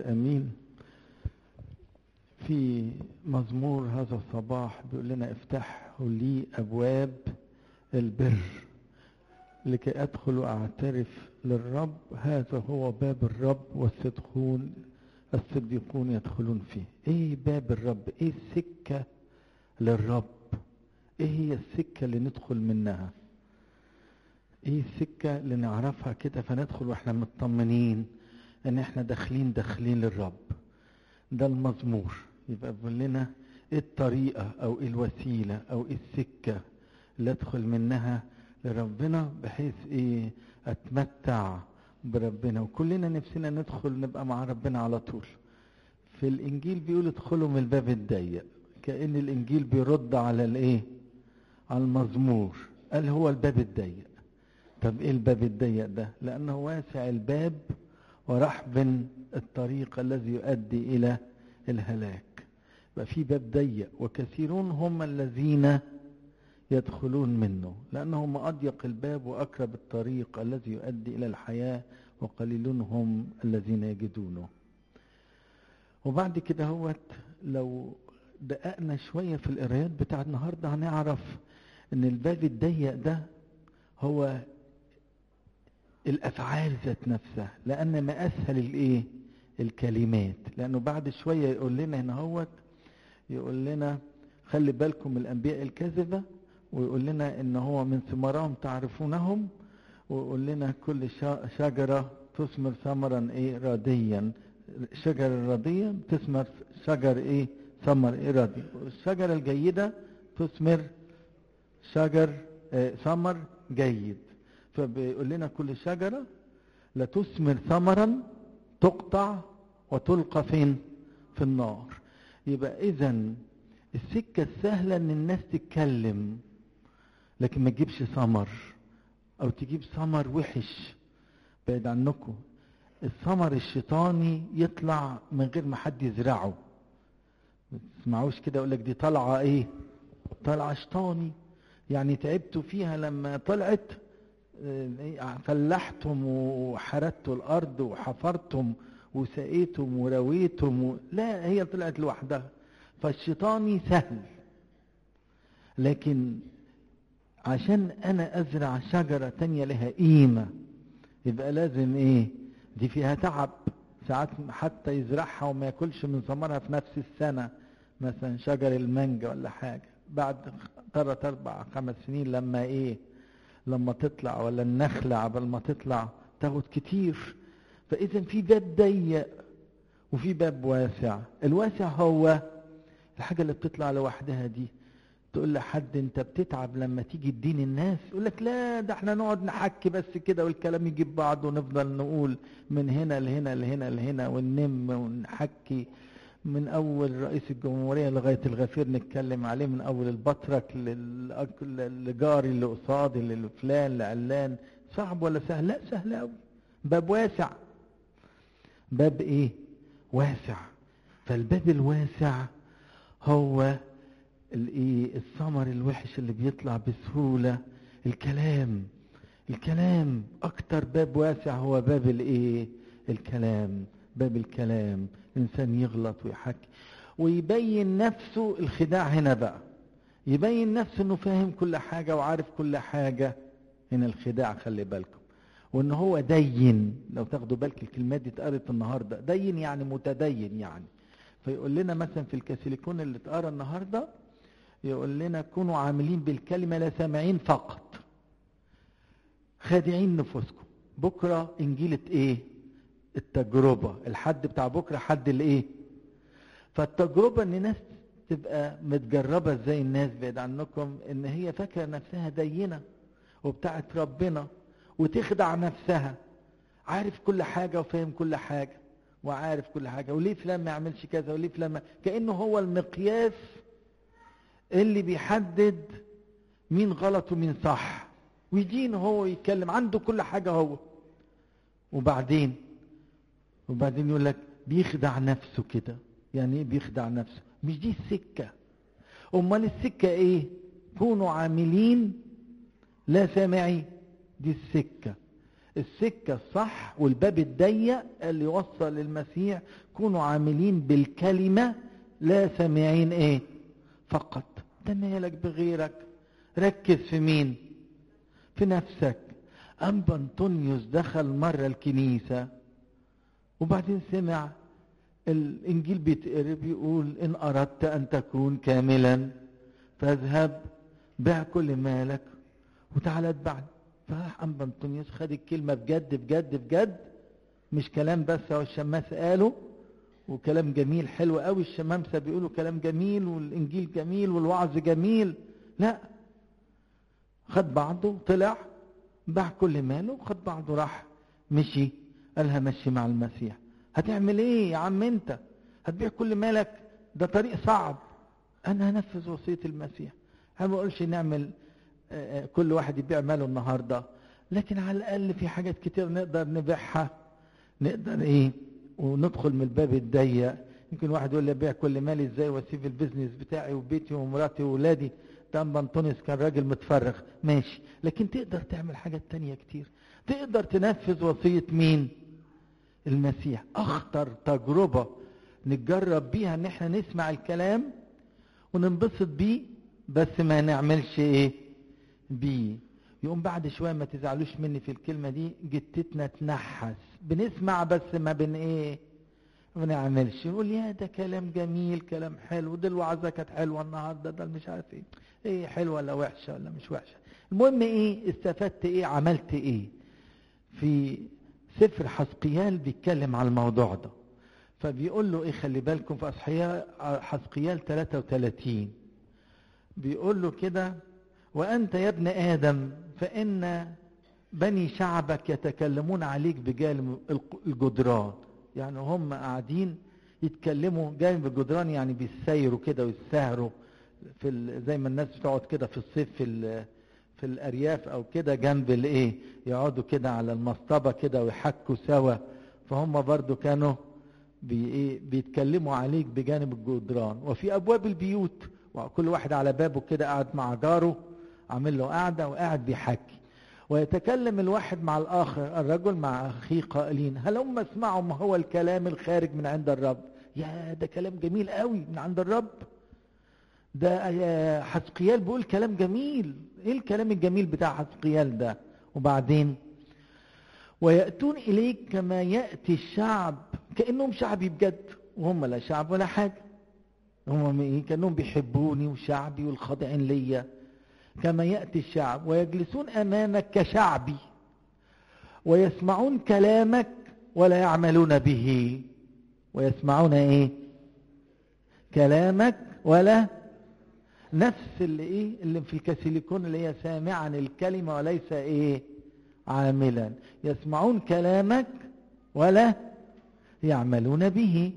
امين في مزمور هذا الصباح بيقول لنا افتحوا لي ابواب البر لكي ادخل واعترف للرب هذا هو باب الرب والصدقون الصديقون يدخلون فيه ايه باب الرب ايه السكة للرب ايه هي السكة اللي ندخل منها ايه السكة اللي نعرفها كده فندخل واحنا مطمنين ان احنا داخلين داخلين للرب ده المزمور يبقى بيقول لنا ايه الطريقة او ايه الوسيلة او ايه السكة اللي ادخل منها لربنا بحيث ايه اتمتع بربنا وكلنا نفسنا ندخل نبقى مع ربنا على طول في الانجيل بيقول ادخلوا من الباب الضيق كأن الانجيل بيرد على الايه على المزمور قال هو الباب الضيق طب ايه الباب الضيق ده لانه واسع الباب ورحب الطريق الذي يؤدي الى الهلاك يبقى في باب ضيق وكثيرون هم الذين يدخلون منه لأنه ما أضيق الباب وأقرب الطريق الذي يؤدي إلى الحياة وقليلون هم الذين يجدونه وبعد كده هوت لو دققنا شوية في القرايات بتاع النهاردة هنعرف ان الباب الضيق ده هو الافعال ذات نفسها لان ما اسهل الايه الكلمات لانه بعد شوية يقول لنا هنا هوت يقول لنا خلي بالكم الانبياء الكذبة ويقول لنا ان هو من ثمرهم تعرفونهم ويقول لنا كل شجرة تثمر ثمرا ايه راديا الشجرة الرادية تثمر شجر ايه ثمر ايه رادي الشجرة الجيدة تثمر شجر اه ثمر جيد فبيقول لنا كل شجرة لا تثمر ثمرا تقطع وتلقى فين في النار يبقى اذا السكة السهلة ان الناس تتكلم لكن ما تجيبش ثمر او تجيب ثمر وحش بعيد عنكم الثمر الشيطاني يطلع من غير ما حد يزرعه ما تسمعوش كده يقول لك دي طالعه ايه طالعه شيطاني يعني تعبتوا فيها لما طلعت فلحتم وحردتوا الارض وحفرتم وسقيتم ورويتم و... لا هي طلعت لوحدها فالشيطاني سهل لكن عشان انا ازرع شجرة تانية لها قيمة يبقى لازم ايه دي فيها تعب ساعات حتى يزرعها وما ياكلش من ثمرها في نفس السنة مثلا شجر المانجا ولا حاجة بعد ثلاث اربع خمس سنين لما ايه لما تطلع ولا النخلة عبال ما تطلع تاخد كتير فاذا في باب ضيق وفي باب واسع الواسع هو الحاجة اللي بتطلع لوحدها دي تقول لحد انت بتتعب لما تيجي تدين الناس يقول لك لا ده احنا نقعد نحكي بس كده والكلام يجيب بعض ونفضل نقول من هنا لهنا لهنا لهنا وننم ونحكي من اول رئيس الجمهورية لغاية الغفير نتكلم عليه من اول البطرك لجاري اللي قصادي لفلان لعلان صعب ولا سهل لا سهل قوي باب واسع باب ايه واسع فالباب الواسع هو الايه الثمر الوحش اللي بيطلع بسهولة الكلام الكلام اكتر باب واسع هو باب الايه الكلام باب الكلام انسان يغلط ويحكي ويبين نفسه الخداع هنا بقى يبين نفسه انه فاهم كل حاجة وعارف كل حاجة هنا الخداع خلي بالكم وان هو دين لو تاخدوا بالك الكلمات دي اتقالت النهارده دين يعني متدين يعني فيقول لنا مثلا في الكاسيليكون اللي اتقرا النهارده يقول لنا كونوا عاملين بالكلمه لا سامعين فقط خادعين نفوسكم بكره انجيله ايه التجربه الحد بتاع بكره حد الايه فالتجربه ان ناس تبقى متجربه زي الناس بعيد عنكم ان هي فاكره نفسها دينه وبتاعت ربنا وتخدع نفسها عارف كل حاجه وفاهم كل حاجه وعارف كل حاجة وليه فلان ما يعملش كذا وليه فلان ما كأنه هو المقياس اللي بيحدد مين غلط ومين صح ويدين هو يتكلم عنده كل حاجة هو وبعدين وبعدين يقول لك بيخدع نفسه كده يعني ايه بيخدع نفسه مش دي السكة امال السكة ايه كونوا عاملين لا سامعين دي السكة السكة الصح والباب الضيق اللي يوصل للمسيح كونوا عاملين بالكلمة لا سامعين ايه فقط ده مالك بغيرك ركز في مين في نفسك أنبا أنطونيوس دخل مرة الكنيسة وبعدين سمع الإنجيل بيتقري بيقول إن أردت أن تكون كاملا فاذهب بيع كل مالك وتعالى اتبعني فراح أنبا أنطونيوس خد الكلمة بجد بجد بجد مش كلام بس هو الشماس قاله وكلام جميل حلو قوي الشمامسة بيقولوا كلام جميل والإنجيل جميل والوعظ جميل لا خد بعضه طلع باع كل ماله خد بعضه راح مشي قالها مشي مع المسيح هتعمل ايه يا عم انت هتبيع كل مالك ده طريق صعب انا هنفذ وصية المسيح انا ما بقولش نعمل كل واحد يبيع ماله النهاردة لكن على الاقل في حاجات كتير نقدر نبيعها نقدر ايه وندخل من الباب الضيق يمكن واحد يقول لي ابيع كل مالي ازاي واسيب البيزنس بتاعي وبيتي ومراتي واولادي ده بنطونيوس كان راجل متفرغ ماشي لكن تقدر تعمل حاجات تانية كتير تقدر تنفذ وصية مين المسيح اخطر تجربة نتجرب بيها ان احنا نسمع الكلام وننبسط بيه بس ما نعملش ايه بيه يقوم بعد شوية ما تزعلوش مني في الكلمة دي جتتنا تنحس بنسمع بس ما بن ايه ما بنعملش نقول يا ده كلام جميل كلام حلو ده الوعظة كانت حلوة النهاردة ده مش عارف ايه ايه حلوة ولا وحشة ولا مش وحشة المهم ايه استفدت ايه عملت ايه في سفر حسقيال بيتكلم على الموضوع ده فبيقول له ايه خلي بالكم في اصحياء حسقيال 33 بيقول له كده وانت يا ابن ادم فان بني شعبك يتكلمون عليك بجانب الجدران يعني هم قاعدين يتكلموا جانب الجدران يعني بيسيروا كده ويسهروا في زي ما الناس بتقعد كده في الصيف في في الارياف او كده جنب الايه يقعدوا كده على المصطبه كده ويحكوا سوا فهم برضو كانوا بي ايه بيتكلموا عليك بجانب الجدران وفي ابواب البيوت وكل واحد على بابه كده قاعد مع جاره عامل له قاعده وقاعد بيحكي ويتكلم الواحد مع الآخر الرجل مع أخيه قائلين هل هم اسمعوا ما هو الكلام الخارج من عند الرب يا ده كلام جميل قوي من عند الرب ده حسقيال بيقول كلام جميل ايه الكلام الجميل بتاع حسقيال ده وبعدين ويأتون إليك كما يأتي الشعب كأنهم شعبي بجد وهم لا شعب ولا حاجة هم كأنهم بيحبوني وشعبي والخاضعين ليا كما يأتي الشعب ويجلسون أمامك كشعبي ويسمعون كلامك ولا يعملون به ويسمعون ايه كلامك ولا نفس اللي ايه اللي في الكاسيليكون اللي هي سامعا الكلمة وليس ايه عاملا يسمعون كلامك ولا يعملون به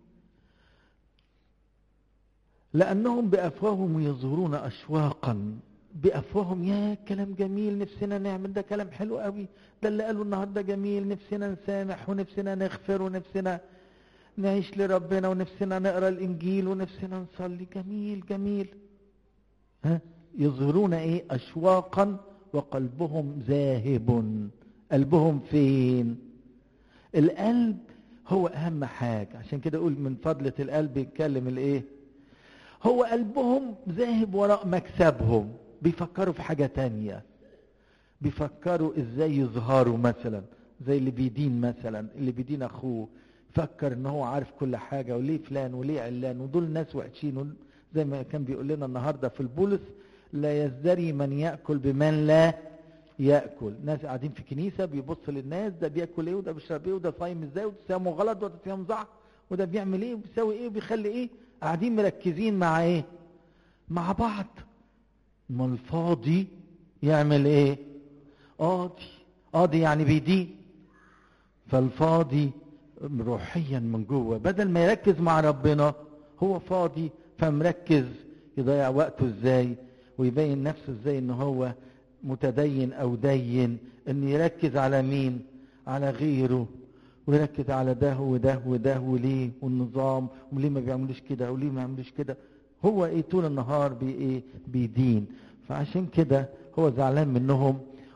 لأنهم بأفواههم يظهرون أشواقا بأفواههم يا كلام جميل نفسنا نعمل ده كلام حلو قوي ده اللي قالوا النهارده جميل نفسنا نسامح ونفسنا نغفر ونفسنا نعيش لربنا ونفسنا نقرا الانجيل ونفسنا نصلي جميل جميل ها يظهرون ايه اشواقا وقلبهم ذاهب قلبهم فين القلب هو اهم حاجه عشان كده اقول من فضله القلب يتكلم الايه هو قلبهم ذاهب وراء مكسبهم بيفكروا في حاجة تانية بيفكروا ازاي يظهروا مثلا زي اللي بيدين مثلا اللي بيدين اخوه فكر ان هو عارف كل حاجة وليه فلان وليه علان ودول ناس وحشين زي ما كان بيقول لنا النهاردة في البولس لا يزدري من يأكل بمن لا يأكل ناس قاعدين في كنيسة بيبص للناس ده بياكل ايه وده بيشرب ايه وده صايم ازاي وده صيامه غلط وده صيام صح وده بيعمل ايه وبيساوي ايه وبيخلي ايه قاعدين مركزين مع ايه مع بعض ما الفاضي يعمل ايه قاضي قاضي يعني بيدين فالفاضي روحيا من جوه بدل ما يركز مع ربنا هو فاضي فمركز يضيع وقته ازاي ويبين نفسه ازاي ان هو متدين او دين ان يركز على مين على غيره ويركز على ده وده وده وليه والنظام وليه ما بيعملوش كده وليه ما يعملوش كده هو ايه طول النهار بي ايه بيدين فعشان كده هو زعلان منهم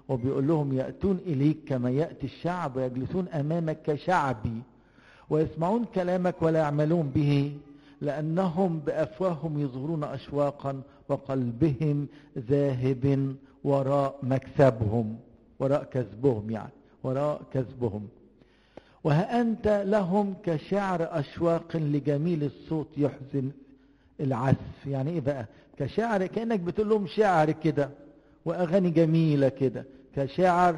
وبيقول لهم يأتون إليك كما يأتي الشعب ويجلسون أمامك كشعبي ويسمعون كلامك ولا يعملون به لأنهم بأفواههم يظهرون أشواقا وقلبهم ذاهب وراء مكسبهم وراء كسبهم يعني وراء كسبهم وها أنت لهم كشعر أشواق لجميل الصوت يحزن العزف يعني إيه بقى كشعر كأنك بتقول لهم شعر كده وأغاني جميلة كده كشعر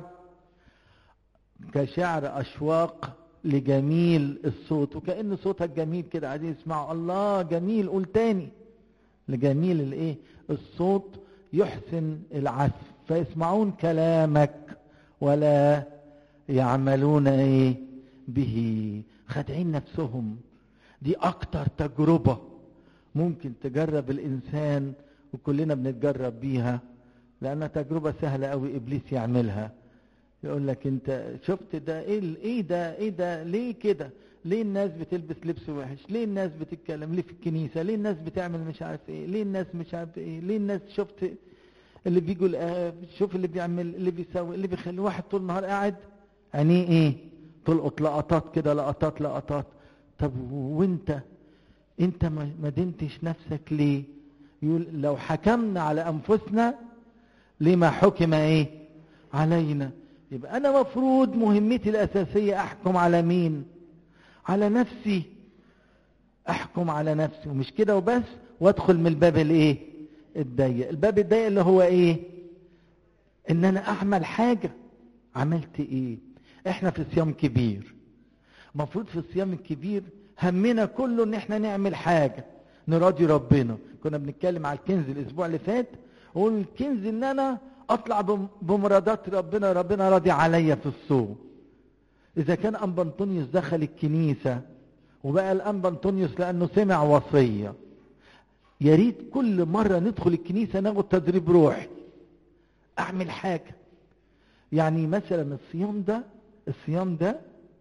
كشعر أشواق لجميل الصوت وكأن صوتك جميل كده عايزين يسمعوا الله جميل قول تاني لجميل الايه الصوت يحسن العزف فيسمعون كلامك ولا يعملون ايه به خادعين نفسهم دي اكتر تجربة ممكن تجرب الانسان وكلنا بنتجرب بيها لانها تجربة سهلة قوي ابليس يعملها يقول لك انت شفت ده ايه ايه ده ايه ده ليه كده ليه الناس بتلبس لبس وحش ليه الناس بتتكلم ليه في الكنيسه ليه الناس بتعمل مش عارف ايه ليه الناس مش عارف ايه ليه الناس شفت اللي بيقول آه شوف اللي بيعمل اللي بيسوي اللي بيخلي واحد طول النهار قاعد عينيه ايه تلقط لقطات كده لقطات لقطات طب وانت انت ما دنتش نفسك ليه يقول لو حكمنا على انفسنا لما حكم ايه علينا يبقى انا مفروض مهمتي الاساسية احكم على مين على نفسي احكم على نفسي ومش كده وبس وادخل من الباب الايه الضيق الباب الضيق اللي هو ايه ان انا اعمل حاجة عملت ايه احنا في صيام كبير مفروض في الصيام الكبير همنا كله ان احنا نعمل حاجة نراضي ربنا كنا بنتكلم على الكنز الاسبوع اللي فات وقول الكنز ان انا اطلع بمرادات ربنا ربنا راضي عليا في الصوم اذا كان انبا انطونيوس دخل الكنيسة وبقى الانبا انطونيوس لانه سمع وصية يا ريت كل مرة ندخل الكنيسة ناخد تدريب روحي اعمل حاجة يعني مثلا الصيام ده الصيام ده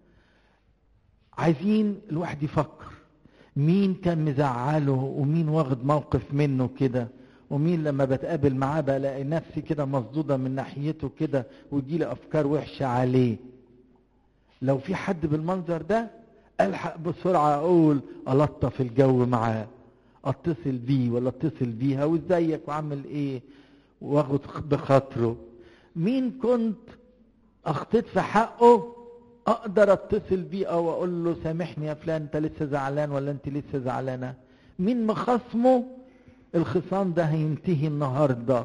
عايزين الواحد يفكر مين كان مزعله ومين واخد موقف منه كده ومين لما بتقابل معاه بلاقي نفسي كده مصدودة من ناحيته كده ويجيلي أفكار وحشة عليه لو في حد بالمنظر ده ألحق بسرعة أقول ألطف الجو معاه أتصل بيه ولا أتصل بيها وإزيك وعمل إيه واخد بخاطره مين كنت أخطيت في حقه أقدر أتصل بيه أو أقول له سامحني يا فلان أنت لسه زعلان ولا أنت لسه زعلانة مين مخصمه الخصام ده هينتهي النهاردة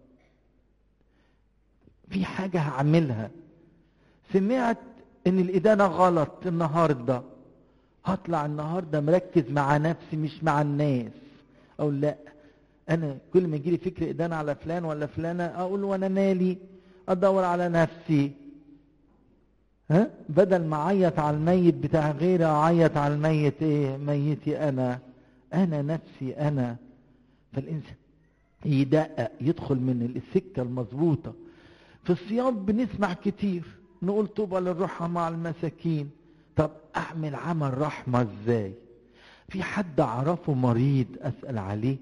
في حاجة هعملها سمعت ان الادانة غلط النهاردة هطلع النهاردة مركز مع نفسي مش مع الناس او لا انا كل ما يجيلي فكر ادانة على فلان ولا فلانة اقول وانا مالي ادور على نفسي ها بدل ما اعيط على الميت بتاع غيري اعيط على الميت ايه ميتي انا انا نفسي انا فالإنسان يدقق يدخل من السكة المظبوطة في الصيام بنسمع كتير نقول طوبى للرحمة مع المساكين طب أعمل عمل رحمة إزاي في حد أعرفه مريض أسأل عليه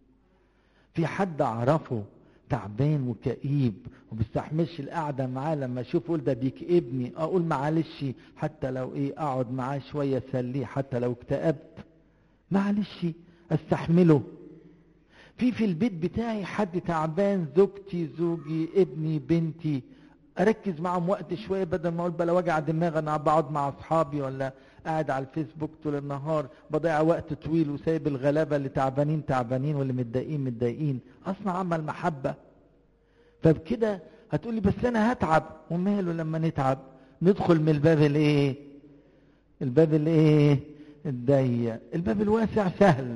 في حد أعرفه تعبان وكئيب وبيستحملش القعدة معاه لما اشوف اقول ده بيكئبني اقول معلش حتى لو ايه اقعد معاه شوية اسليه حتى لو اكتئبت معلش استحمله في في البيت بتاعي حد تعبان زوجتي زوجي ابني بنتي اركز معهم وقت شويه بدل ما اقول بلا وجع دماغ انا بقعد مع اصحابي ولا قاعد على الفيسبوك طول النهار بضيع وقت طويل وسايب الغلابه اللي تعبانين تعبانين واللي متضايقين متضايقين اصنع عمل محبه فبكده هتقولي بس انا هتعب وماله لما نتعب ندخل من الباب الايه الباب الايه الضيق الباب الواسع سهل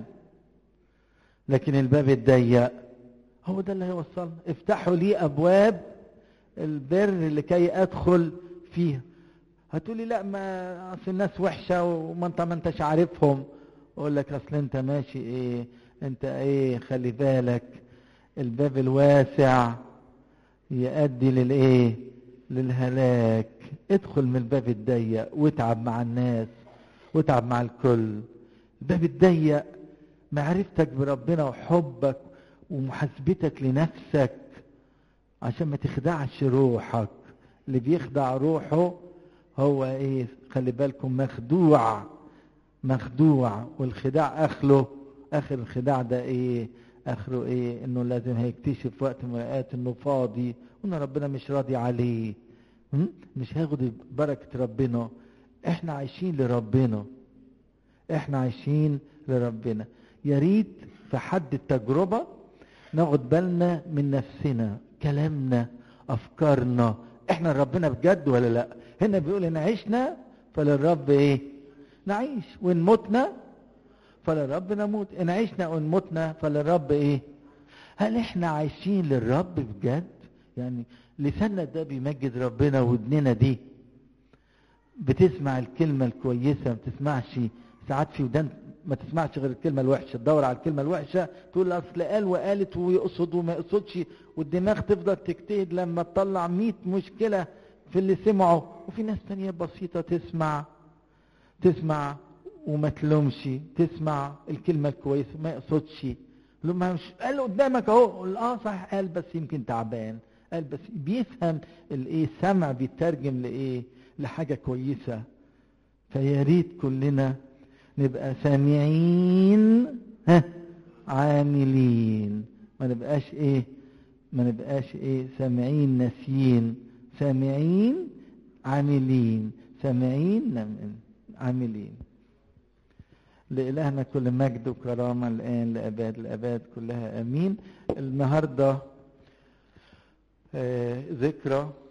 لكن الباب الضيق هو ده اللي هيوصلنا افتحوا لي ابواب البر لكي ادخل فيها هتقولي لا ما اصل الناس وحشه وما انت ما انتش عارفهم اقول لك اصل انت ماشي ايه انت ايه خلي بالك الباب الواسع يؤدي للايه للهلاك ادخل من الباب الضيق واتعب مع الناس واتعب مع الكل الباب الضيق معرفتك بربنا وحبك ومحاسبتك لنفسك عشان ما تخدعش روحك اللي بيخدع روحه هو ايه خلي بالكم مخدوع مخدوع والخداع اخره اخر الخداع ده ايه اخره ايه انه لازم هيكتشف وقت من الاوقات انه فاضي وان ربنا مش راضي عليه م? مش هياخد بركة ربنا احنا عايشين لربنا احنا عايشين لربنا يا ريت في حد التجربة ناخد بالنا من نفسنا كلامنا افكارنا احنا ربنا بجد ولا لا هنا بيقول ان عشنا فللرب ايه نعيش وان متنا فللرب نموت ان عشنا وان متنا فللرب ايه هل احنا عايشين للرب بجد يعني لساننا ده بيمجد ربنا ودننا دي بتسمع الكلمة الكويسة ما بتسمعش ساعات في ودان ما تسمعش غير الكلمة الوحشة تدور على الكلمة الوحشة تقول أصل قال وقالت ويقصد وما يقصدش والدماغ تفضل تجتهد لما تطلع 100 مشكلة في اللي سمعه وفي ناس تانية بسيطة تسمع تسمع وما تلومش تسمع الكلمة الكويسة ما يقصدش لما مش قال قدامك اهو اه صح قال بس يمكن تعبان قال بس بيفهم الايه السمع بيترجم لايه لحاجة كويسة فيا ريت كلنا نبقى سامعين ها عاملين ما نبقاش ايه ما نبقاش ايه سامعين ناسيين سامعين عاملين سامعين عاملين لإلهنا كل مجد وكرامة الآن لأباد الأباد كلها أمين النهاردة آه ذكرى